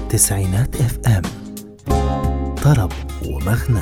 تسعينات اف ام طرب ومغنى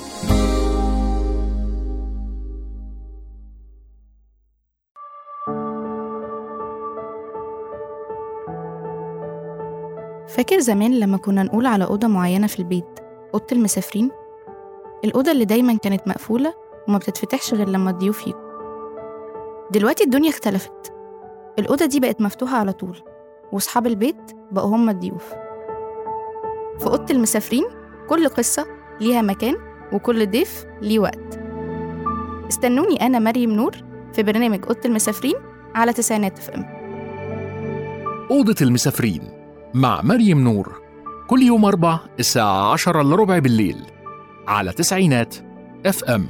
فاكر زمان لما كنا نقول على أوضة معينة في البيت أوضة المسافرين الأوضة اللي دايما كانت مقفولة وما بتتفتحش غير لما الضيوف يجوا دلوقتي الدنيا اختلفت الأوضة دي بقت مفتوحة على طول وصحاب البيت بقوا هم الضيوف في أوضة المسافرين كل قصة ليها مكان وكل ضيف ليه وقت استنوني أنا مريم نور في برنامج أوضة المسافرين على تسعينات اف ام أوضة المسافرين مع مريم نور كل يوم أربع الساعة عشرة إلا ربع بالليل على تسعينات اف ام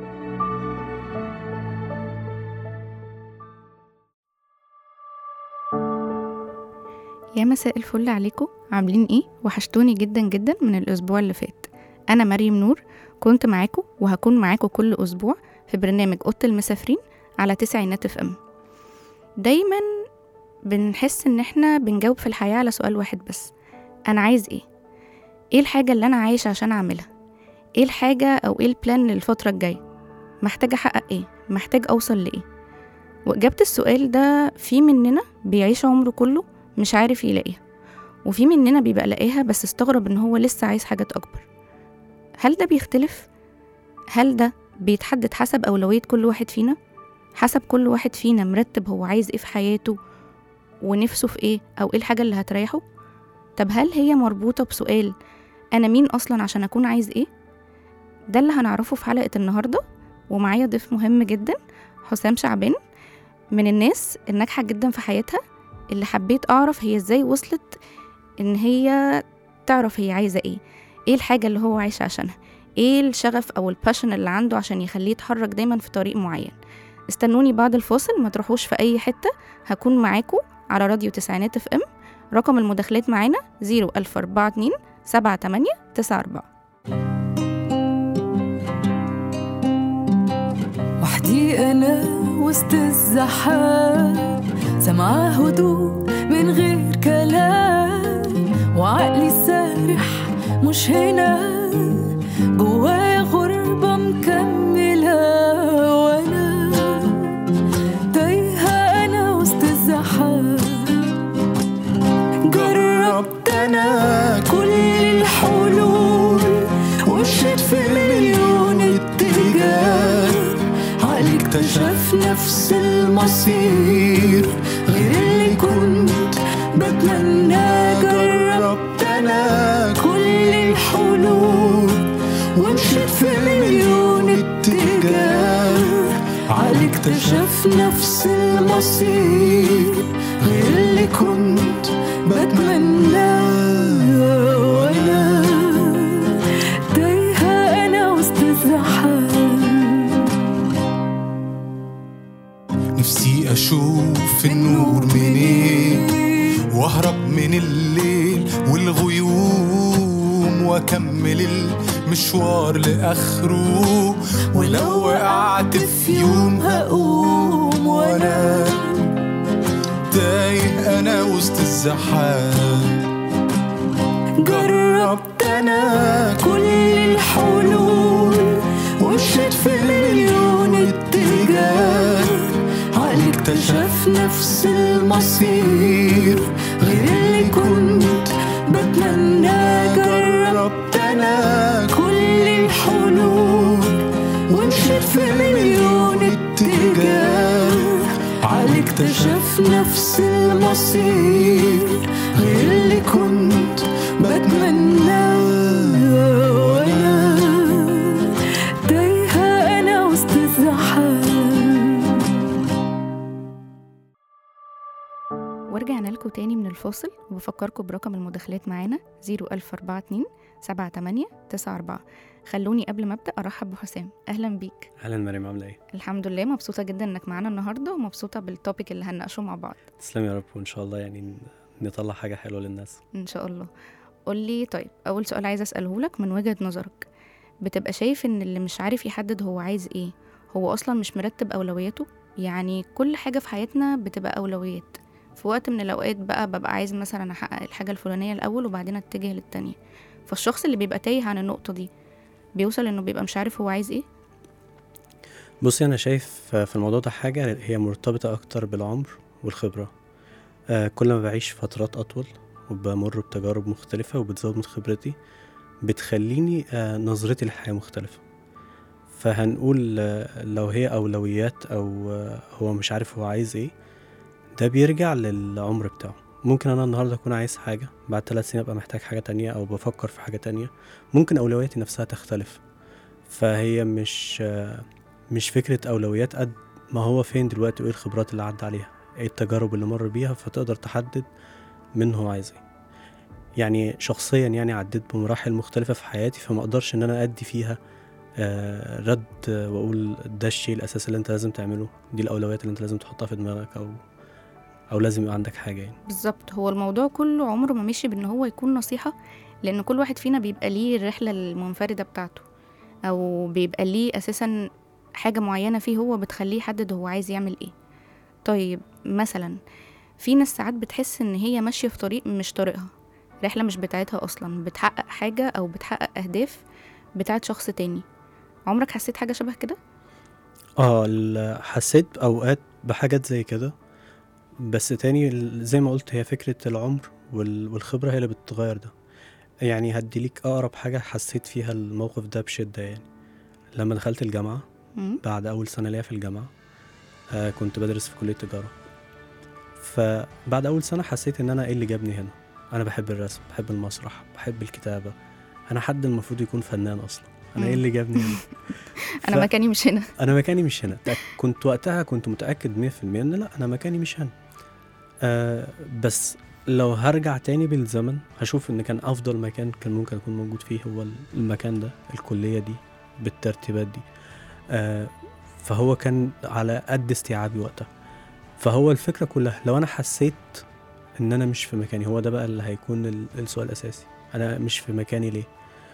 يا مساء الفل عليكم عاملين ايه وحشتوني جدا جدا من الاسبوع اللي فات انا مريم نور كنت معاكم وهكون معاكم كل اسبوع في برنامج اوضه المسافرين على تسعينات اف ام دايما بنحس ان احنا بنجاوب في الحياه على سؤال واحد بس انا عايز ايه ايه الحاجه اللي انا عايش عشان اعملها ايه الحاجه او ايه البلان للفتره الجايه محتاج احقق ايه محتاج اوصل لايه واجابه السؤال ده في مننا بيعيش عمره كله مش عارف يلاقيها وفي مننا بيبقى لاقيها بس استغرب ان هو لسه عايز حاجات اكبر هل ده بيختلف هل ده بيتحدد حسب اولويه كل واحد فينا حسب كل واحد فينا مرتب هو عايز ايه في حياته ونفسه في ايه او ايه الحاجه اللي هتريحه طب هل هي مربوطه بسؤال انا مين اصلا عشان اكون عايز ايه ده اللي هنعرفه في حلقه النهارده ومعايا ضيف مهم جدا حسام شعبان من الناس الناجحه جدا في حياتها اللي حبيت اعرف هي ازاي وصلت ان هي تعرف هي عايزه ايه ايه الحاجه اللي هو عايش عشانها ايه الشغف او الباشن اللي عنده عشان يخليه يتحرك دايما في طريق معين استنوني بعد الفاصل ما تروحوش في اي حته هكون معاكم على راديو تسعينات اف ام رقم المداخلات معانا 01042 7894 وحدي أنا وسط الزحام سمعة هدوء من غير كلام وعقلي سارح مش هنا جوايا غربة مكملة وأنا تايهة أنا وسط الزحام جربت أنا كل الحلول ومشيت في مليون اتجاه عقلي اكتشف نفس المصير غير اللي كنت بتمنى جربت انا كل الحلول ومشيت في مليون اتجاه عقلي اكتشف نفس المصير غير اللي كنت بتمنى وانا تايهة انا وسط الزحام نفسي أشوف النور منين وأهرب من الليل والغيوم وأكمل المشوار لآخره ولو وقعت في يوم هقوم وأنا تايه أنا وسط الزحام جربت انا كل الحلول ومشيت في مليون اتجاه عقلي اكتشف نفس المصير غير اللي كنت بتمنى جربت انا كل الحلول ومشيت في مليون اتجاه عقلي اكتشف نفس المصير غير اللي كنت بتمنى وانا تايهة انا وسط الزحام ورجعنا لكم تاني من الفاصل وبفكركم برقم المداخلات معانا 01042 7894 خلوني قبل ما ابدا ارحب بحسام اهلا بيك اهلا مريم عامله ايه الحمد لله مبسوطه جدا انك معانا النهارده ومبسوطه بالتوبيك اللي هنناقشه مع بعض تسلم يا رب وان شاء الله يعني ن- نطلع حاجه حلوه للناس ان شاء الله قولي طيب اول سؤال عايزه اساله لك من وجهه نظرك بتبقى شايف ان اللي مش عارف يحدد هو عايز ايه هو اصلا مش مرتب اولوياته يعني كل حاجه في حياتنا بتبقى اولويات في وقت من الاوقات بقى ببقى عايز مثلا احقق الحاجه الفلانيه الاول وبعدين اتجه للتانية فالشخص اللي بيبقى تايه عن النقطه دي بيوصل انه بيبقى مش عارف هو عايز ايه بصي انا شايف في الموضوع ده حاجه هي مرتبطه اكتر بالعمر والخبره آه، كل ما بعيش فترات اطول وبمر بتجارب مختلفه وبتزود من خبرتي بتخليني آه، نظرتي للحياه مختلفه فهنقول آه، لو هي اولويات او آه، هو مش عارف هو عايز ايه ده بيرجع للعمر بتاعه ممكن انا النهارده اكون عايز حاجه بعد ثلاث سنين ابقى محتاج حاجه تانية او بفكر في حاجه تانية ممكن اولوياتي نفسها تختلف فهي مش آه، مش فكرة أولويات قد ما هو فين دلوقتي وإيه الخبرات اللي عدى عليها إيه التجارب اللي مر بيها فتقدر تحدد من هو عايز إيه يعني شخصيا يعني عديت بمراحل مختلفة في حياتي فما أقدرش إن أنا أدي فيها آه، رد آه، وأقول ده الشيء الأساسي اللي أنت لازم تعمله دي الأولويات اللي أنت لازم تحطها في دماغك أو أو لازم يبقى عندك حاجة يعني بالظبط هو الموضوع كله عمره ما مشي بان هو يكون نصيحة لان كل واحد فينا بيبقى ليه الرحلة المنفردة بتاعته او بيبقى ليه اساسا حاجة معينة فيه هو بتخليه يحدد هو عايز يعمل ايه طيب مثلا في ناس ساعات بتحس ان هي ماشية في طريق مش طريقها رحلة مش بتاعتها اصلا بتحقق حاجة او بتحقق اهداف بتاعت شخص تاني عمرك حسيت حاجة شبه كده؟ اه ال- حسيت اوقات بحاجات زي كده بس تاني ال- زي ما قلت هي فكرة العمر وال- والخبرة هي اللي بتغير ده يعني هديلك أقرب حاجة حسيت فيها الموقف ده بشدة يعني لما دخلت الجامعة مم. بعد أول سنة ليا في الجامعة آه كنت بدرس في كلية تجارة فبعد أول سنة حسيت إن أنا إيه اللي جابني هنا أنا بحب الرسم بحب المسرح بحب الكتابة أنا حد المفروض يكون فنان أصلا أنا مم. إيه اللي جابني هنا انا ف- مكاني مش هنا انا مكاني مش هنا تأك- كنت وقتها كنت متاكد 100% ان لا انا مكاني مش هنا آه بس لو هرجع تاني بالزمن هشوف ان كان افضل مكان كان ممكن اكون موجود فيه هو المكان ده الكليه دي بالترتيبات دي آه فهو كان على قد استيعابي وقتها فهو الفكره كلها لو انا حسيت ان انا مش في مكاني هو ده بقى اللي هيكون ال- السؤال الاساسي انا مش في مكاني ليه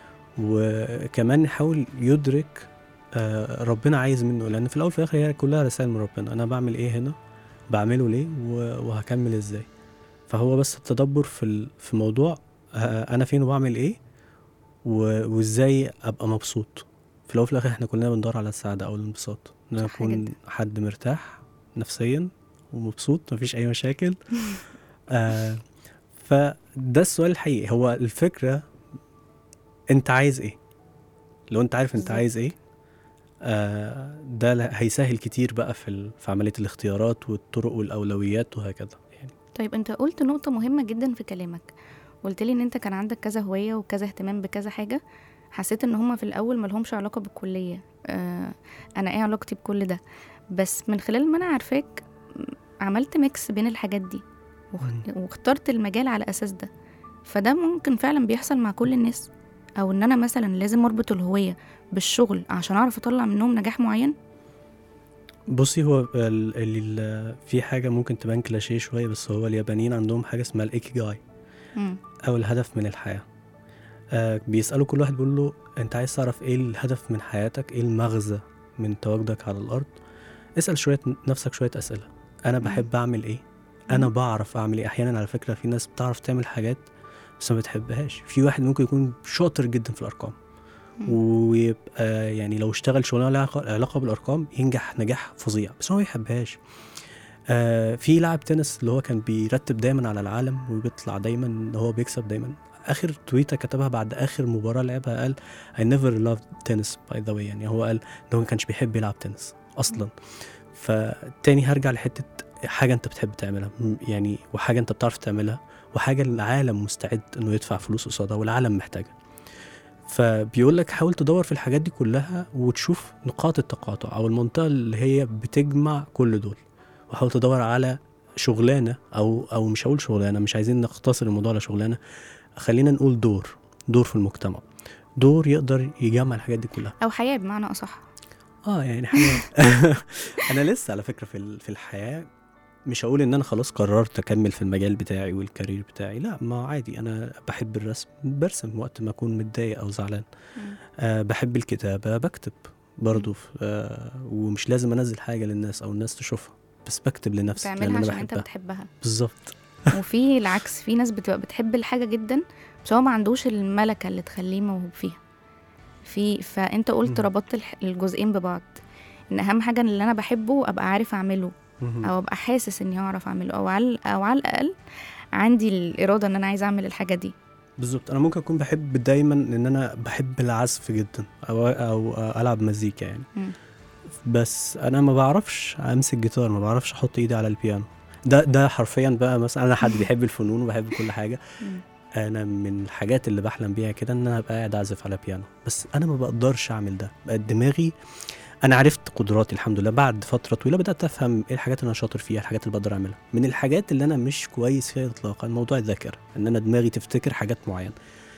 وكمان نحاول يدرك آه، ربنا عايز منه لان في الاول وفي الاخر هي كلها رسائل من ربنا انا بعمل ايه هنا بعمله ليه و- وهكمل ازاي فهو بس التدبر في ال- في موضوع آه، انا فين وبعمل ايه و- وازاي ابقى مبسوط في الاول وفي الاخر احنا كلنا بندور على السعاده او الانبساط ان انا صح اكون جدا. حد مرتاح نفسيا ومبسوط مفيش اي مشاكل آه فده السؤال الحقيقي هو الفكره انت عايز ايه لو انت عارف انت بالظبط. عايز ايه آه ده ل- هيسهل كتير بقى في ال- في عمليه الاختيارات والطرق والاولويات وهكذا يعني طيب انت قلت نقطة مهمة جدا في كلامك قلت لي ان انت كان عندك كذا هواية وكذا اهتمام بكذا حاجة حسيت ان هما في الاول ملهمش علاقة بالكلية آه انا ايه علاقتي بكل ده بس من خلال ما انا عارفاك م، عملت ميكس بين الحاجات دي واخ- واخترت المجال على اساس ده فده ممكن فعلا بيحصل مع كل الناس او ان انا مثلا لازم اربط الهوية بالشغل عشان اعرف اطلع منهم نجاح معين بصي هو ال ال في حاجه ممكن تبان كلاشيه شويه بس هو اليابانيين عندهم حاجه اسمها الايكيجاي مم. او الهدف من الحياه آه بيسالوا كل واحد بيقول له انت عايز تعرف ايه الهدف من حياتك ايه المغزى من تواجدك على الارض اسال شويه نفسك شويه اسئله انا مم. بحب اعمل ايه انا مم. بعرف اعمل ايه احيانا على فكره في ناس بتعرف تعمل حاجات بس ما بتحبهاش في واحد ممكن يكون شاطر جدا في الارقام مم. ويبقى يعني لو اشتغل شغلانه لها علاقه علاقة بالارقام ينجح نجاح فظيع بس هو ما يحبهاش آه في لاعب تنس اللي هو كان بيرتب دايما على العالم وبيطلع دايما ان هو بيكسب دايما اخر تويته كتبها بعد اخر مباراه لعبها قال I never loved tennis by the way يعني هو قال ان هو ما كانش بيحب يلعب تنس اصلا فتاني هرجع لحته حاجه انت بتحب تعملها م- يعني وحاجه انت بتعرف تعملها وحاجه العالم مستعد انه يدفع فلوس قصادها والعالم محتاجها فبيقول لك حاول تدور في الحاجات دي كلها وتشوف نقاط التقاطع او المنطقه اللي هي بتجمع كل دول وحاول تدور على شغلانه او او مش هقول شغلانه مش عايزين نختصر الموضوع على شغلانه خلينا نقول دور دور في المجتمع دور يقدر يجمع الحاجات دي كلها او حياة بمعنى اصح اه يعني حاجه انا لسه على فكره في ال- في الحياه مش هقول ان انا خلاص قررت اكمل في المجال بتاعي والكارير بتاعي لا ما عادي انا بحب الرسم برسم وقت ما اكون متضايق او زعلان مم. أه بحب الكتابه بكتب برضو في- أه ومش لازم انزل حاجه للناس او الناس تشوفها بس بكتب لنفسي لان تعملها انا عشان انت بحبها بتحبها بالظبط وفي العكس في ناس بتبقى بتحب الحاجه جدا بس هو ما عندوش الملكه اللي تخليه موهوب فيها في فانت قلت مم. ربطت الح- الجزئين ببعض ان اهم حاجه اللي انا بحبه ابقى عارف اعمله مهم. او ابقى حاسس اني هعرف اعمله او على او على الاقل عندي الاراده ان انا عايزه اعمل الحاجه دي بالظبط انا ممكن اكون بحب دايما ان انا بحب العزف جدا او او العب مزيكا يعني مم. بس انا ما بعرفش امسك جيتار ما بعرفش احط ايدي على البيانو ده ده حرفيا بقى مثلا انا حد بيحب الفنون وبحب كل حاجه مم. انا من الحاجات اللي بحلم بيها كده ان انا ابقى قاعد اعزف على بيانو بس انا ما بقدرش اعمل ده بقى دماغي انا عرفت قدراتي الحمد لله بعد فتره طويله بدات افهم ايه الحاجات اللي انا شاطر فيها الحاجات اللي بقدر اعملها من الحاجات اللي انا مش كويس فيها اطلاقا موضوع الذاكره ان انا دماغي تفتكر حاجات معينه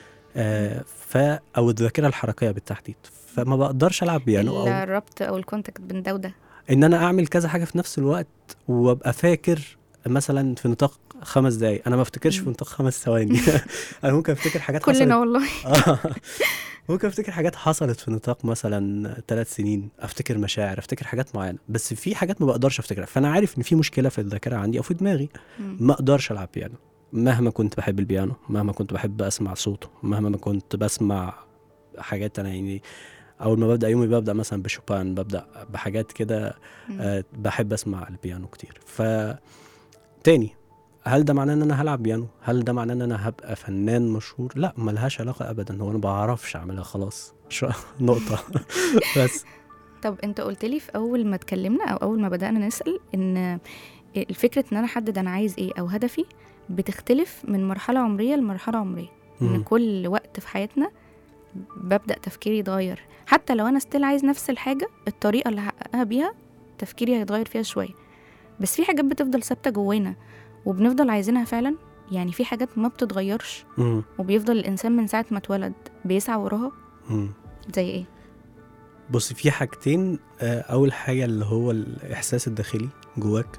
آه ف او الذاكره الحركيه بالتحديد فما بقدرش العب بيانو او الربط او الكونتاكت بين ده وده ان انا اعمل كذا حاجه في نفس الوقت وابقى فاكر مثلا في نطاق خمس دقايق انا ما افتكرش في مم. نطاق خمس ثواني انا ممكن افتكر حاجات كلنا حصلت والله آه. ممكن افتكر حاجات حصلت في نطاق مثلا ثلاث سنين افتكر مشاعر افتكر حاجات معينه بس في حاجات ما بقدرش افتكرها فانا عارف ان في مشكله في الذاكره عندي او في دماغي مم. ما اقدرش العب بيانو مهما كنت بحب البيانو مهما كنت بحب اسمع صوته مهما ما كنت بسمع حاجات انا يعني اول ما ببدا يومي ببدا مثلا بشوبان ببدا بحاجات كده مم. آه بحب اسمع البيانو كتير ف تاني هل ده معناه ان انا هلعب بيانو هل ده معناه ان انا هبقى فنان مشهور لا ملهاش علاقه ابدا هو انا ما بعرفش اعملها خلاص شو- نقطه بس طب انت قلت لي في اول ما اتكلمنا او اول ما بدانا نسال ان الفكره ان انا احدد انا عايز ايه او هدفي بتختلف من مرحله عمريه لمرحله عمريه ان مم. كل وقت في حياتنا ببدا تفكيري يتغير حتى لو انا ستيل عايز نفس الحاجه الطريقه اللي هحققها بيها تفكيري هيتغير فيها شويه بس في حاجات بتفضل ثابته جوانا وبنفضل عايزينها فعلا يعني في حاجات ما بتتغيرش مم. وبيفضل الانسان من ساعه ما اتولد بيسعى وراها مم. زي ايه بص في حاجتين آه، اول حاجه اللي هو الاحساس الداخلي جواك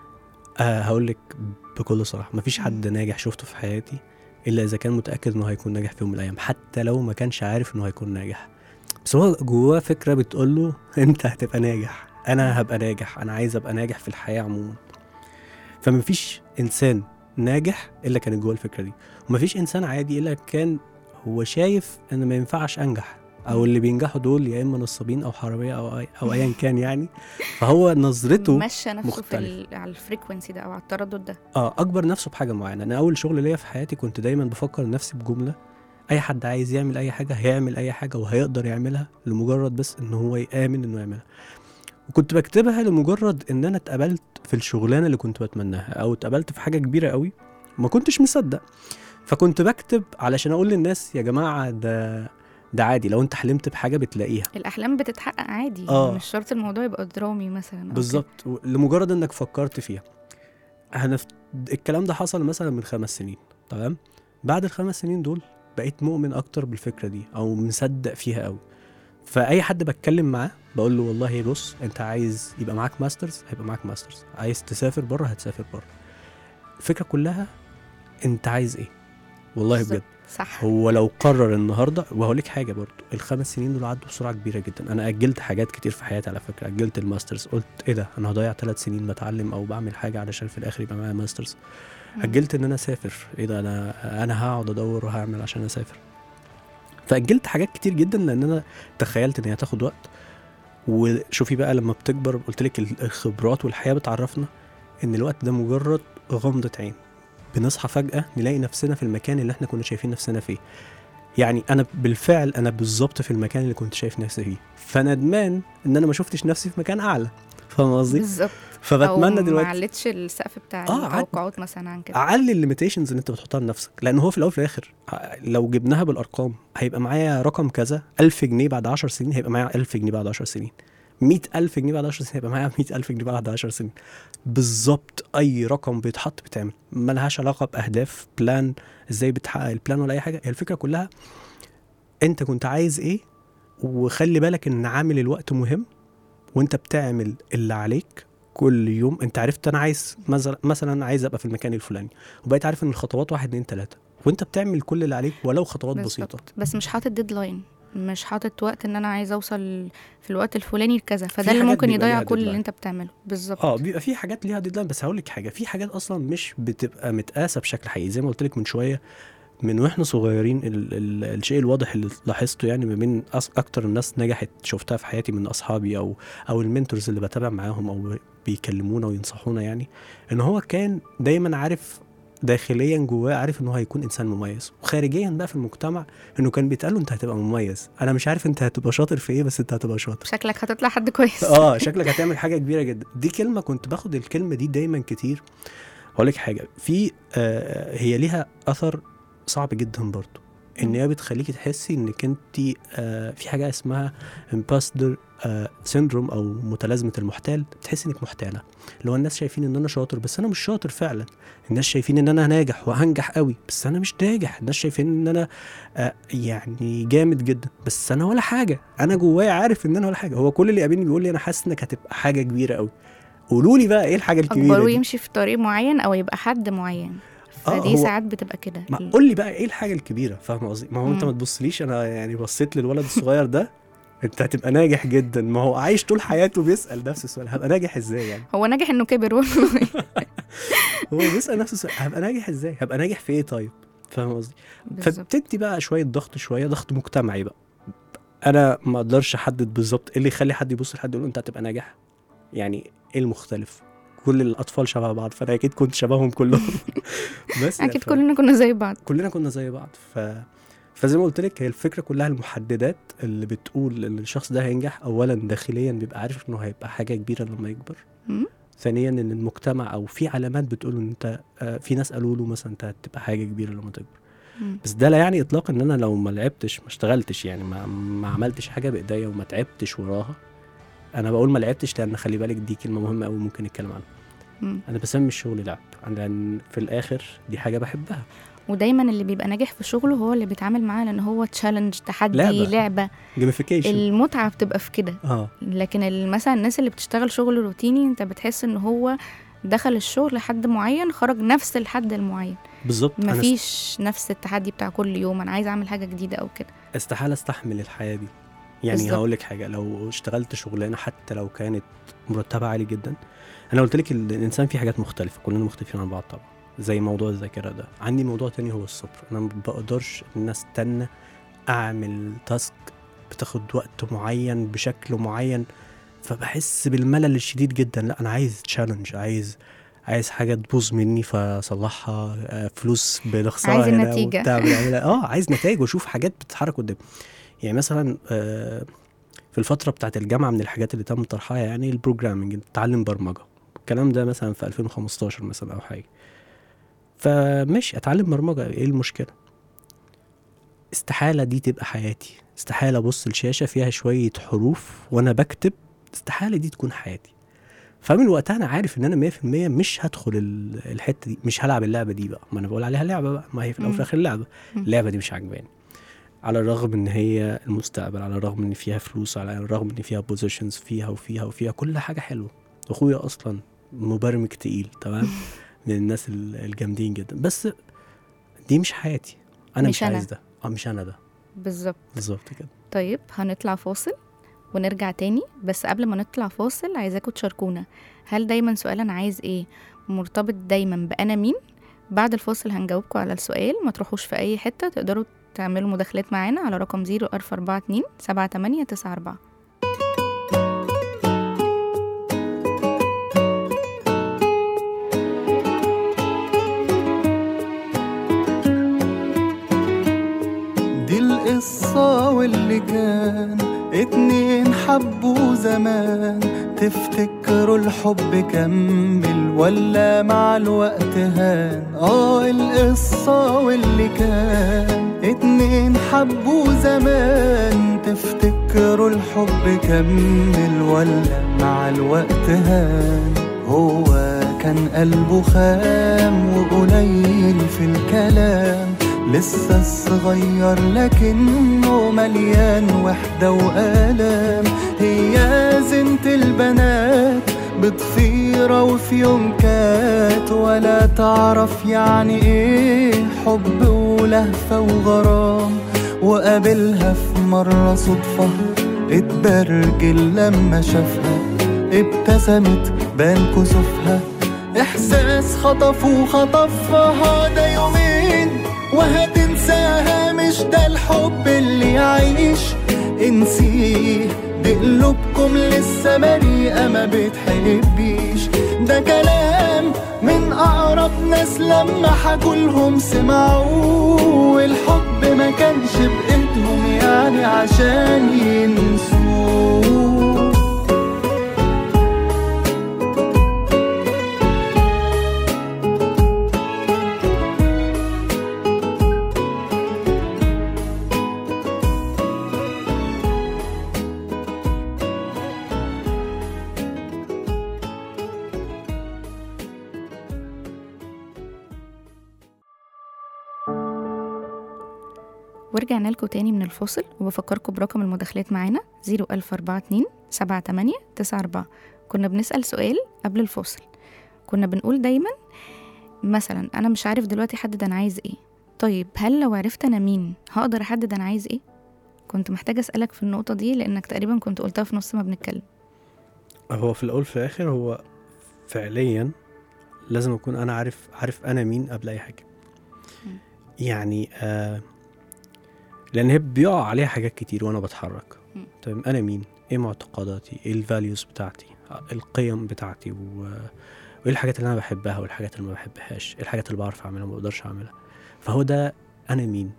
آه هقول لك بكل صراحه مفيش حد ناجح شفته في حياتي الا اذا كان متاكد انه هيكون ناجح في يوم من الايام حتى لو ما كانش عارف انه هيكون ناجح بس هو جواه فكره بتقول له انت هتبقى ناجح انا هبقى ناجح انا عايز ابقى ناجح في الحياه عموما فمفيش انسان ناجح الا كان جواه الفكره دي ومفيش انسان عادي الا كان هو شايف ان ما ينفعش انجح او اللي بينجحوا دول يا اما نصابين او حراميه او أي او ايا كان يعني فهو نظرته مشى نفسه في مختلف. ال... على الفريكونسي ده او على التردد ده اه اكبر نفسه بحاجه معينه انا اول شغل ليا في حياتي كنت دايما بفكر نفسي بجمله اي حد عايز يعمل اي حاجه هيعمل اي حاجه وهيقدر يعملها لمجرد بس ان هو يامن انه يعملها وكنت بكتبها لمجرد ان انا اتقبلت في الشغلانه اللي كنت بتمناها او اتقبلت في حاجه كبيره قوي ما كنتش مصدق فكنت بكتب علشان اقول للناس يا جماعه ده ده عادي لو انت حلمت بحاجه بتلاقيها الاحلام بتتحقق عادي آه. مش شرط الموضوع يبقى درامي مثلا أو كده. بالظبط و- لمجرد انك فكرت فيها هنفت... الكلام ده حصل مثلا من خمس سنين تمام بعد الخمس سنين دول بقيت مؤمن اكتر بالفكره دي او مصدق فيها قوي فاي حد بتكلم معاه بقول له والله بص انت عايز يبقى معاك ماسترز هيبقى معاك ماسترز عايز تسافر بره هتسافر بره الفكره كلها انت عايز ايه والله بالظبط. بجد صح هو لو قرر النهارده وهقول لك حاجه برضو الخمس سنين دول عدوا بسرعه كبيره جدا انا اجلت حاجات كتير في حياتي على فكره اجلت الماسترز قلت ايه ده انا هضيع ثلاث سنين بتعلم او بعمل حاجه علشان في الاخر يبقى معايا ماسترز مم. اجلت ان انا اسافر ايه ده انا انا هقعد ادور وهعمل عشان اسافر فاجلت حاجات كتير جدا لان انا تخيلت ان هي هتاخد وقت وشوفي بقى لما بتكبر قلت لك الخبرات والحياه بتعرفنا ان الوقت ده مجرد غمضه عين بنصحى فجاه نلاقي نفسنا في المكان اللي احنا كنا شايفين نفسنا فيه يعني انا بالفعل انا بالظبط في المكان اللي كنت شايف نفسي فيه فندمان ان انا ما شفتش نفسي في مكان اعلى فاهم قصدي بالظبط فبتمنى او دلوقتي ما علتش السقف بتاع آه، عاد- التوقعات مثلا عن كده اعلي الليميتيشنز اللي انت بتحطها لنفسك لان هو في الاول وفي الاخر ع- لو جبناها بالارقام هيبقى معايا رقم كذا 1000 جنيه بعد 10 سنين هيبقى معايا 1000 جنيه بعد 10 سنين 100000 جنيه بعد 10 سنين هيبقى معايا 100000 جنيه بعد 10 سنين بالظبط اي رقم بيتحط بيتعمل ملهاش علاقه باهداف بلان ازاي بتحقق البلان ولا اي حاجه هي الفكره كلها انت كنت عايز ايه وخلي بالك ان عامل الوقت مهم وانت بتعمل اللي عليك كل يوم انت عرفت انا عايز مثلا مثلا عايز ابقى في المكان الفلاني وبقيت عارف ان الخطوات واحد اتنين تلاته وانت بتعمل كل اللي عليك ولو خطوات بسيطه بالظبط بس مش حاطط ديدلاين مش حاطط وقت ان انا عايزه اوصل في الوقت الفلاني لكذا فده في اللي حاجات ممكن بيبقى يضيع ليها كل اللي deadline. انت بتعمله بالظبط اه بيبقى في حاجات ليها ديدلاين بس هقول لك حاجه في حاجات اصلا مش بتبقى متقاسه بشكل حقيقي زي ما قلت لك من شويه من واحنا صغيرين ال ال الشيء الواضح اللي لاحظته يعني ما بين أص- اكتر الناس نجحت شفتها في حياتي من اصحابي او او المنتورز اللي بتابع معاهم او بيكلمونا وينصحونا يعني ان هو كان دايما عارف داخليا جواه عارف ان هو هيكون انسان مميز وخارجيا بقى في المجتمع انه كان بيتقال له انت هتبقى مميز انا مش عارف انت هتبقى شاطر في ايه بس انت هتبقى شاطر شكلك هتطلع حد كويس اه شكلك هتعمل حاجه كبيره جدا دي كلمه كنت باخد الكلمه دي دايما كتير اقول لك حاجه في آه هي ليها اثر صعب جدا برضو ان مم. هي بتخليكي تحسي انك انت آه في حاجه اسمها امباستر آه سيندروم او متلازمه المحتال بتحسي انك محتاله اللي هو الناس شايفين ان انا شاطر بس انا مش شاطر فعلا الناس شايفين ان انا ناجح وهنجح قوي بس انا مش ناجح الناس شايفين ان انا آه يعني جامد جدا بس انا ولا حاجه انا جوايا عارف ان انا ولا حاجه هو كل اللي قابلني بيقول لي انا حاسس انك هتبقى حاجه كبيره قوي قولوا لي بقى ايه الحاجه الكبيره اكبر دي ويمشي في طريق معين او يبقى حد معين آه، فدي هو- ساعات بتبقى كده ما قول لي بقى ايه الحاجه الكبيره فاهم قصدي ما هو انت مم. ما تبصليش انا يعني بصيت للولد الصغير ده انت هتبقى ناجح جدا ما هو عايش طول حياته بيسال نفس السؤال هبقى ناجح ازاي يعني هو ناجح انه كبر والله هو بيسال نفس السؤال هبقى ناجح ازاي هبقى ناجح في ايه طيب فاهم قصدي بالظبط فبتدي بقى شويه ضغط شويه ضغط مجتمعي بقى انا ما اقدرش احدد بالظبط ايه اللي يخلي حد يبص لحد يقول له انت هتبقى ناجح يعني ايه المختلف كل الاطفال شبه بعض فانا اكيد كنت شبههم كلهم بس اكيد ف- كلنا كنا زي بعض كلنا كنا زي بعض ف فزي ما قلت لك هي الفكره كلها المحددات اللي بتقول ان الشخص ده هينجح اولا داخليا بيبقى عارف انه هيبقى حاجه كبيره لما يكبر مم. ثانيا ان المجتمع او في علامات بتقول ان انت آه، في ناس قالوا له مثلا انت هتبقى حاجه كبيره لما تكبر مم. بس ده لا يعني اطلاقا ان انا لو ما لعبتش ما اشتغلتش يعني ما, ما عملتش حاجه بايديا وما تعبتش وراها انا بقول ما لعبتش لان خلي بالك دي كلمه مهمه قوي ممكن نتكلم عنها مم. انا بسمي الشغل لعب لان في الاخر دي حاجه بحبها ودايما اللي بيبقى ناجح في شغله هو اللي بيتعامل معاه لان هو تشالنج تحدي لعبة. لعبه, لعبة. جيميفيكيشن المتعه بتبقى في كده اه لكن ال- مثلا الناس اللي بتشتغل شغل روتيني انت بتحس ان هو دخل الشغل لحد معين خرج نفس الحد المعين بالظبط انا مفيش نفس التحدي بتاع كل يوم انا عايزه اعمل حاجه جديده او كده استحاله استحمل الحياه دي يعني بالظبط. هقول لك حاجه لو اشتغلت شغلانه حتى لو كانت مرتبها عالي جدا انا قلت لك ال- الانسان فيه حاجات مختلفه كلنا مختلفين عن بعض طبعا زي موضوع الذاكره ده عندي موضوع تاني هو الصبر انا ما بقدرش ان أنا استنى اعمل تاسك بتاخد وقت معين بشكل معين فبحس بالملل الشديد جدا لا انا عايز تشالنج عايز عايز حاجه تبوظ مني فاصلحها آه، فلوس بنخسرها عايز هنا النتيجة. وبتاع بنعملها. اه عايز نتائج واشوف حاجات بتتحرك قدامي يعني مثلا آه، في الفتره بتاعت الجامعه من الحاجات اللي تم طرحها يعني البروجرامنج تعلم برمجه الكلام ده مثلا في 2015 مثلا او حاجه فماشي اتعلم برمجه ايه المشكله استحاله دي تبقى حياتي استحاله ابص الشاشه فيها شويه حروف وانا بكتب استحاله دي تكون حياتي فمن وقتها انا عارف ان انا 100% مش هدخل ال- الحته دي مش هلعب اللعبه دي بقى ما انا بقول عليها لعبه بقى ما هي في الاول وفي مم. الاخر لعبه مم. اللعبه دي مش عاجباني على الرغم ان هي المستقبل على الرغم ان فيها فلوس على الرغم ان فيها بوزيشنز فيها وفيها وفيها كل حاجه حلوه اخويا اصلا مبرمج تقيل تمام من الناس ال- الجامدين جدا بس دي مش حياتي انا مش مش, أنا. عايز ده اه مش انا ده بالظبط بالظبط كده طيب هنطلع فاصل ونرجع تاني بس قبل ما نطلع فاصل عايزاكم تشاركونا هل دايما سؤال انا عايز ايه مرتبط دايما بانا مين بعد الفاصل هنجاوبكم على السؤال ما تروحوش في اي حته تقدروا تعملوا مداخلات معانا على رقم 0442 7894 دي القصة واللي كان اتنين حبوا زمان تفتكروا الحب كمل ولا مع الوقت هان اه القصة واللي كان اتنين حبوا زمان تفتكروا الحب كمل ولا مع الوقت هان هو كان قلبه خام وقليل في الكلام لسه صغير لكنه مليان وحدة وآلام هي زنت البنات بضفيرة وفي يوم كات ولا تعرف يعني ايه حب ولهفة وغرام وقابلها في مرة صدفة اتبرجل لما شافها ابتسمت بان كسوفها احساس خطفه خطفها ده يومين وهتنساها مش ده الحب اللي يعيش انسيه دي قلوبكم لسه بريئة ما بتحبيش ده كلام من أقرب ناس لما حكولهم سمعوه الحب ما كانش بإيدهم يعني عشان ينسوه ورجعنا لكم تاني من الفاصل وبفكركم برقم المداخلات معانا 01042 78 94 كنا بنسأل سؤال قبل الفاصل كنا بنقول دايما مثلا أنا مش عارف دلوقتي أحدد أنا عايز إيه طيب هل لو عرفت أنا مين هقدر أحدد أنا عايز إيه؟ كنت محتاجة أسألك في النقطة دي لأنك تقريبا كنت قلتها في نص ما بنتكلم هو في الاول في الاخر هو فعليا لازم اكون انا عارف عارف انا مين قبل اي حاجه مم. يعني آه لان هي بيقع عليها حاجات كتير وانا بتحرك مم. طيب انا مين ايه معتقداتي ايه الفاليوز بتاعتي آه، القيم بتاعتي و... وايه الحاجات اللي انا بحبها والحاجات اللي ما بحبهاش ايه الحاجات اللي بعرف اعملها وما بقدرش اعملها فهو ده انا مين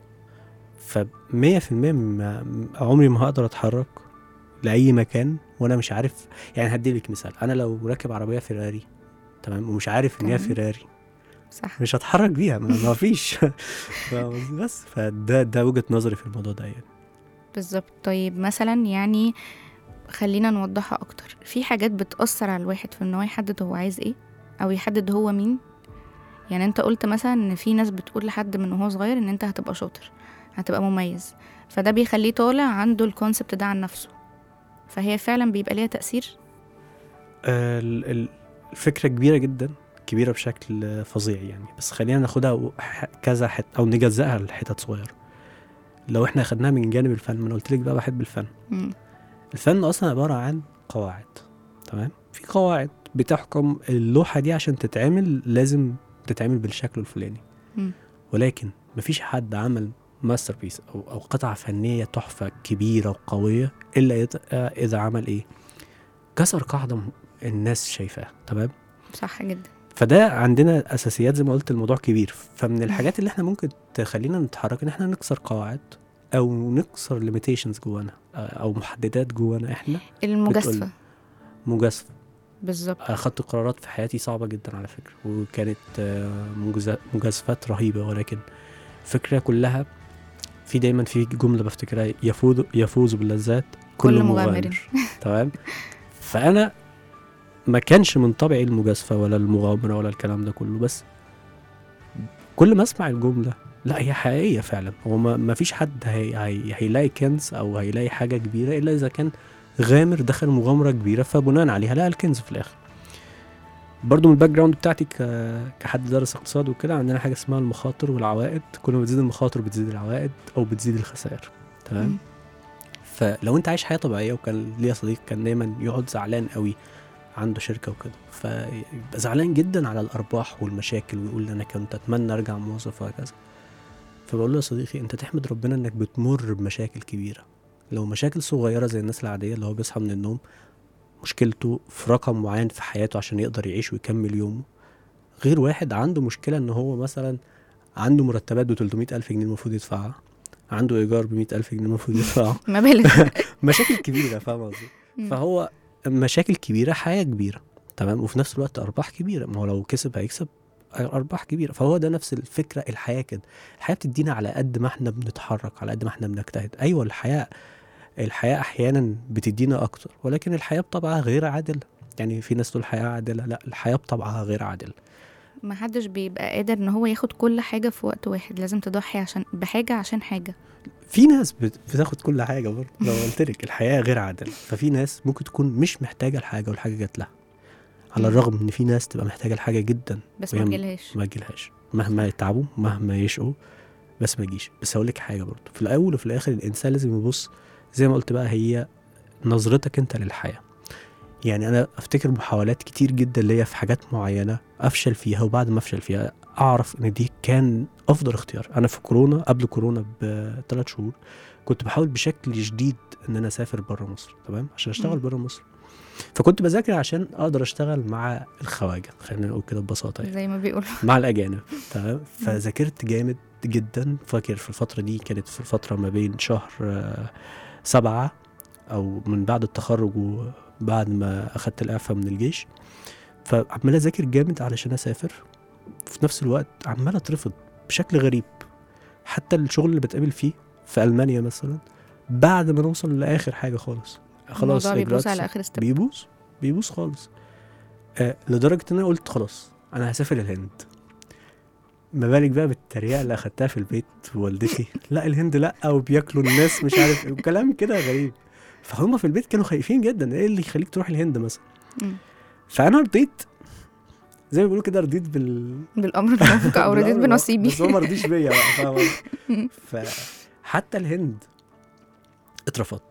فمية في المية ما- عمري ما هقدر اتحرك لاي مكان وانا مش عارف يعني هديلك مثال انا لو راكب عربيه فيراري تمام ومش عارف ان هي تمام. فيراري صح مش هتحرك بيها ما ما فيش فاهم قصدي؟ بس فده ده وجهه نظري في الموضوع ده يعني بالظبط طيب مثلا يعني خلينا نوضحها اكتر في حاجات بتأثر على الواحد في ان هو يحدد هو عايز ايه او يحدد هو مين يعني انت قلت مثلا ان في ناس بتقول لحد من وهو صغير ان انت هتبقى شاطر هتبقى مميز فده بيخليه طالع عنده الكونسبت ده عن نفسه فهي فعلا بيبقى ليها تأثير آه، ال- ال- الفكره كبيره جدا كبيره بشكل فظيع يعني بس خلينا ناخدها و- ح- كذا حت او نجزئها لحتت صغيره لو احنا اخدناها من جانب الفن ما انا قلت لك بقى بحب الفن مم. الفن اصلا عباره عن قواعد تمام في قواعد بتحكم اللوحه دي عشان تتعمل لازم تتعمل بالشكل الفلاني مم. ولكن مفيش حد عمل ماستر بيس او او قطعه فنيه تحفه كبيره وقويه الا إذا- آه، اذا عمل ايه كسر قاعده م- الناس شايفاها تمام صح جدا فده عندنا اساسيات زي ما قلت الموضوع كبير فمن الحاجات اللي احنا ممكن تخلينا نتحرك ان احنا نكسر قواعد او نكسر ليميتيشنز جوانا آه، او محددات جوانا احنا المجازفة مجازفه بالظبط اخدت قرارات في حياتي صعبه جدا على فكره وكانت آه، مجز- مجازفات رهيبه ولكن الفكره كلها في دايما في جمله بفتكرها يفوز يفوز باللذات كل, كل مغامر, مغامر. تمام فانا ما كانش من طبعي المجازفه ولا المغامره ولا الكلام ده كله بس كل ما اسمع الجمله لا هي حقيقيه فعلا هو ما ما فيش حد هي هي هيلاقي كنز او هيلاقي حاجه كبيره الا اذا كان غامر دخل مغامره كبيره فبناء عليها لقى الكنز في الاخر برضو من الباك جراوند بتاعتي ك- كحد درس اقتصاد وكده عندنا حاجه اسمها المخاطر والعوائد كل ما بتزيد المخاطر بتزيد العوائد او بتزيد الخسائر تمام مم. فلو انت عايش حياه طبيعيه وكان ليا صديق كان دايما يقعد زعلان قوي عنده شركه وكده فيبقى زعلان جدا على الارباح والمشاكل ويقول انا كنت اتمنى ارجع موظف وهكذا فبقول له يا صديقي انت تحمد ربنا انك بتمر بمشاكل كبيره لو مشاكل صغيره زي الناس العاديه اللي هو بيصحى من النوم مشكلته في رقم معين في حياته عشان يقدر يعيش ويكمل يومه غير واحد عنده مشكله ان هو مثلا عنده مرتبات ب 300 الف جنيه المفروض يدفعها عنده ايجار ب 100 الف جنيه المفروض يدفعه مبالغ مشاكل كبيره فاهم قصدي مم. فهو مشاكل كبيره حياه كبيره تمام وفي نفس الوقت ارباح كبيره ما هو لو كسب هيكسب ارباح كبيره فهو ده نفس الفكره الحياه كده الحياه بتدينا على قد ما احنا بنتحرك على قد ما احنا بنجتهد ايوه الحياه الحياه احيانا بتدينا اكتر ولكن الحياه بطبعها غير عادله يعني في ناس تقول الحياه عادله لا الحياه بطبعها غير عادله ما حدش بيبقى قادر ان هو ياخد كل حاجة في وقت واحد لازم تضحي عشان بحاجة عشان حاجة في ناس بت- بتاخد كل حاجه برضه لو قلت لك الحياه غير عادله ففي ناس ممكن تكون مش محتاجه الحاجه والحاجه جات لها على مم. الرغم ان في ناس تبقى محتاجه الحاجه جدا بس ما وهي تجيلهاش ما تجيلهاش مهما يتعبوا مهما يشقوا بس ما يجيش بس هقول لك حاجه برضه في الاول وفي الاخر الانسان لازم يبص زي ما قلت بقى هي نظرتك انت للحياه يعني انا افتكر محاولات كتير جدا ليا في حاجات معينه افشل فيها وبعد ما افشل فيها اعرف ان دي كان افضل اختيار انا في كورونا قبل كورونا بثلاث شهور كنت بحاول بشكل شديد ان انا اسافر بره مصر تمام عشان اشتغل مم. بره مصر فكنت بذاكر عشان اقدر اشتغل مع الخواجه خلينا نقول كده ببساطه يعني. زي ما بيقولوا مع الاجانب تمام فذاكرت جامد جدا فاكر في الفتره دي كانت في الفتره ما بين شهر آه، سبعة او من بعد التخرج وبعد ما اخدت الاعفاء من الجيش فعمال اذاكر جامد علشان اسافر في نفس الوقت عمال اترفض بشكل غريب حتى الشغل اللي بتقابل فيه في المانيا مثلا بعد ما نوصل لاخر حاجه خالص خلاص الموضوع بيبوظ إجراءات على اخر ستيب بيبوظ بيبوظ خالص آه لدرجه ان انا قلت خلاص انا هسافر الهند ما بالك بقى بالتريقه اللي اخدتها في البيت والدتي لا الهند لا وبياكلوا الناس مش عارف ايه وكلام كده غريب فهم في البيت كانوا خايفين جدا ايه اللي يخليك تروح الهند مثلا مم. فانا رضيت زي ما بيقولوا كده رضيت بال بالامر بالموافق او رديت بالأمر بنصيبي بس هو ما رضيش بيا بقى فاهم قصدي؟ مم. فحتى الهند اترفضت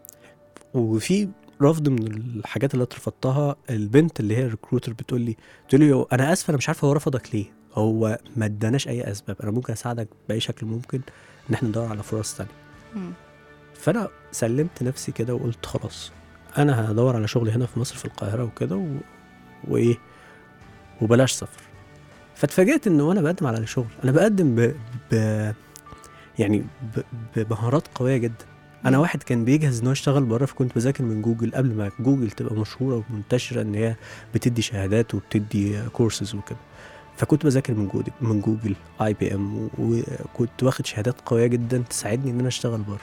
وفي رفض من الحاجات اللي اترفضتها البنت اللي هي الريكروتر بتقول لي بتقول لي انا اسفه انا مش عارفه هو رفضك ليه هو ما اداناش اي اسباب انا ممكن اساعدك باي شكل ممكن ان احنا ندور على فرص تانية مم. فانا سلمت نفسي كده وقلت خلاص انا هدور على شغل هنا في مصر في القاهره وكده و... وايه وبلاش سفر فاتفاجئت ان وانا بقدم على الشغل انا بقدم ب... ب... يعني ب... بمهارات قويه جدا انا مم. واحد كان بيجهز ان هو يشتغل بره فكنت بذاكر من جوجل قبل ما جوجل تبقى مشهوره ومنتشره ان هي بتدي شهادات وبتدي كورسز وكده فكنت بذاكر من جوجل من جوجل اي بي ام وكنت واخد شهادات قويه جدا تساعدني ان انا اشتغل بره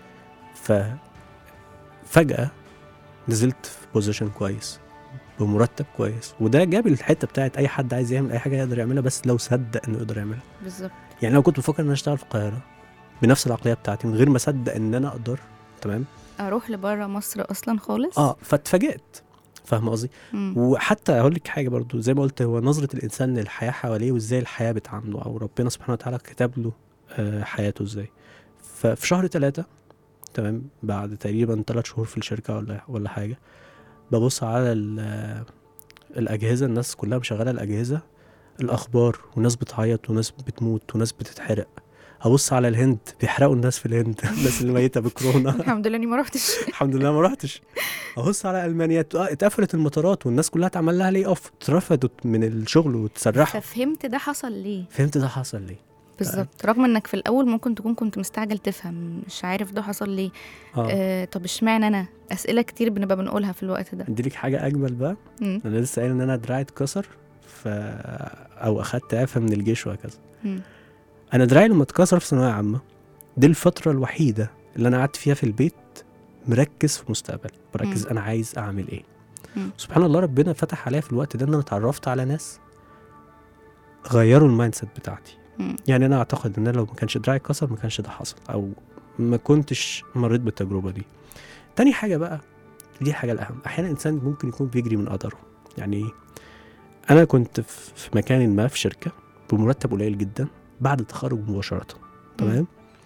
ففجأة نزلت في بوزيشن كويس بمرتب كويس وده جاب الحته بتاعت اي حد عايز يعمل اي حاجه يقدر يعملها بس لو صدق انه يقدر يعملها بالظبط يعني لو كنت بفكر ان انا اشتغل في القاهره بنفس العقليه بتاعتي من غير ما اصدق ان انا اقدر تمام اروح لبره مصر اصلا خالص اه فاتفاجئت فاهم قصدي مم. وحتى اقول لك حاجه برضو زي ما قلت هو نظره الانسان للحياه حواليه وازاي الحياه بتعامله او ربنا سبحانه وتعالى كتب له آه، حياته ازاي ففي شهر ثلاثة تمام بعد تقريبا ثلاث شهور في الشركه ولا ولا حاجه ببص على ال- آه، الاجهزه الناس كلها مشغله الاجهزه الاخبار وناس بتعيط وناس بتموت وناس بتتحرق ابص على الهند بيحرقوا الناس في الهند الناس اللي ميته بكورونا الحمد لله اني ما رحتش الحمد لله ما رحتش ابص على المانيا ات- آه، اتقفلت المطارات والناس كلها اتعمل لها لي اوف اترفضت من الشغل واتسرحوا ففهمت ده حصل ليه فهمت ده حصل ليه بالظبط رغم انك في الاول ممكن تكون كنت مستعجل تفهم مش عارف ده حصل ليه اه آه طب اشمعنى انا اسئله كتير بنبقى بنقولها في الوقت ده اديلك حاجه اجمل بقى مم. انا لسه قايل ان انا دراعي اتكسر ف او اخدت اعفاء من الجيش وهكذا مم. انا دراعي لما اتكسر في ثانويه عامه دي الفتره الوحيده اللي انا قعدت فيها في البيت مركز في مستقبلي مركز مم. انا عايز اعمل ايه مم. سبحان الله ربنا فتح عليا في الوقت ده ان انا اتعرفت على ناس غيروا المايند سيت بتاعتي مم. يعني انا اعتقد ان أنا لو ما كانش دراعي اتكسر ما كانش ده حصل او ما كنتش مريت بالتجربه دي تاني حاجه بقى دي الحاجه الاهم احيانا الانسان ممكن يكون بيجري من قدره يعني ايه انا كنت في في مكان ما في شركه بمرتب قليل جدا بعد التخرج مباشره تمام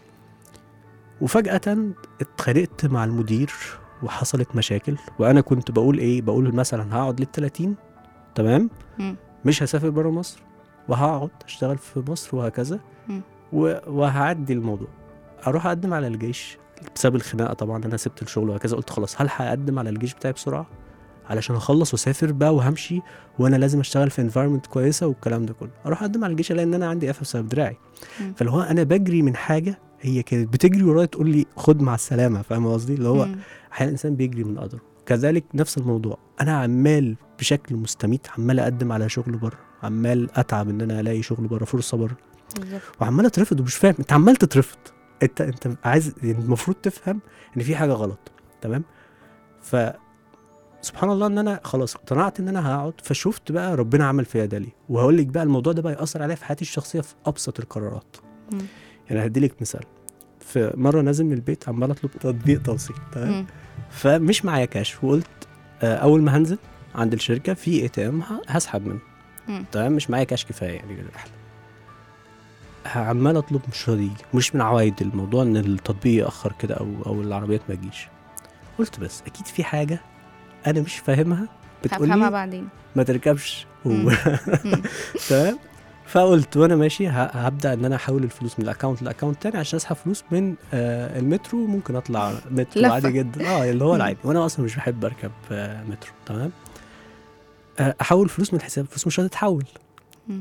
وفجاه اتخانقت مع المدير وحصلت مشاكل وانا كنت بقول ايه بقول مثلا هقعد لل 30 تمام مم. مش هسافر بره مصر وهقعد اشتغل في مصر وهكذا مم. و- وهعدي الموضوع اروح اقدم على الجيش بسبب الخناقه طبعا انا سبت الشغل وهكذا قلت خلاص هل هقدم على الجيش بتاعي بسرعه علشان اخلص واسافر بقى وهمشي وانا لازم اشتغل في انفايرمنت كويسه والكلام ده كله اروح اقدم على الجيش لان انا عندي قفا بسبب دراعي مم. فاللي هو انا بجري من حاجه هي كانت بتجري ورايا تقول لي خد مع السلامه فاهم قصدي اللي هو مم. احيانا الانسان بيجري من قدره كذلك نفس الموضوع انا عمال بشكل مستميت عمال اقدم على شغل بره عمال اتعب ان انا الاقي شغل بره فرصه بره بالظبط وعمال اترفض ومش فاهم انت عمال تترفض انت انت عايز يعني المفروض تفهم ان في حاجه غلط تمام ف سبحان الله ان انا خلاص اقتنعت ان انا هقعد فشفت بقى ربنا عمل فيا ده ليه وهقول لك بقى الموضوع ده بقى ياثر عليا في حياتي الشخصيه في ابسط القرارات مم. يعني هدي لك مثال في مره نازل من البيت عمال اطلب تطبيق توصيل تمام مم. فمش معايا كاش وقلت آه، اول ما هنزل عند الشركه في اي تي ام هسحب منه مم. تمام مش معايا كاش كفايه يعني للرحله عمال اطلب مش راضي يجي مش من عوايد الموضوع ان التطبيق ياخر كده او او العربيات ما تجيش قلت بس اكيد في حاجه انا مش فاهمها بتقول هفهمها لي بعدين ما تركبش و- مم. مم. تمام فقلت وانا ماشي ه- هبدا ان انا احول الفلوس من الاكونت لاكونت تاني عشان اسحب فلوس من آه المترو ممكن اطلع مترو لفة. عادي جدا اه اللي هو مم. العادي وانا اصلا مش بحب اركب آه مترو تمام آه احول فلوس من الحساب فلوس مش راضيه تتحول مم.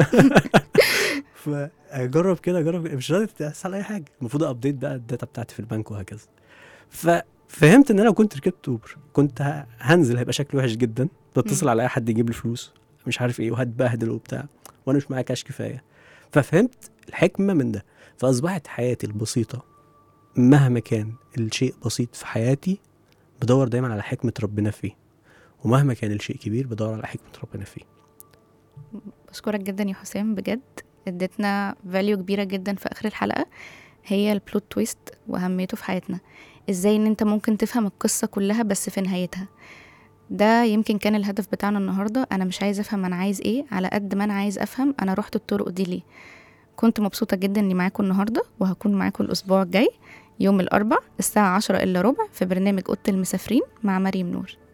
فاجرب كده اجرب كده، مش راضي تحصل اي حاجه المفروض ابديت بقى الداتا بتاعتي في البنك وهكذا ففهمت ان انا لو كنت ركبت اوبر كنت ه- هنزل هيبقى شكلي وحش جدا بتصل على اي حد يجيب لي فلوس مش عارف ايه وهتبهدل وبتاع وانا مش معايا كاش كفايه ففهمت الحكمه من ده فاصبحت حياتي البسيطه مهما كان الشيء بسيط في حياتي بدور دايما على حكمه ربنا فيه ومهما كان الشيء كبير بدور على حكمه ربنا فيه بشكرك جدا يا حسام بجد اديتنا فاليو كبيره جدا في اخر الحلقه هي البلوت تويست واهميته في حياتنا ازاي ان انت ممكن تفهم القصه كلها بس في نهايتها ده يمكن كان الهدف بتاعنا النهارده انا مش عايز افهم انا عايز ايه على قد ما انا عايز افهم انا رحت الطرق دي ليه كنت مبسوطه جدا اني معاكم النهارده وهكون معاكم الاسبوع الجاي يوم الاربع الساعه عشرة الا ربع في برنامج اوضه المسافرين مع مريم نور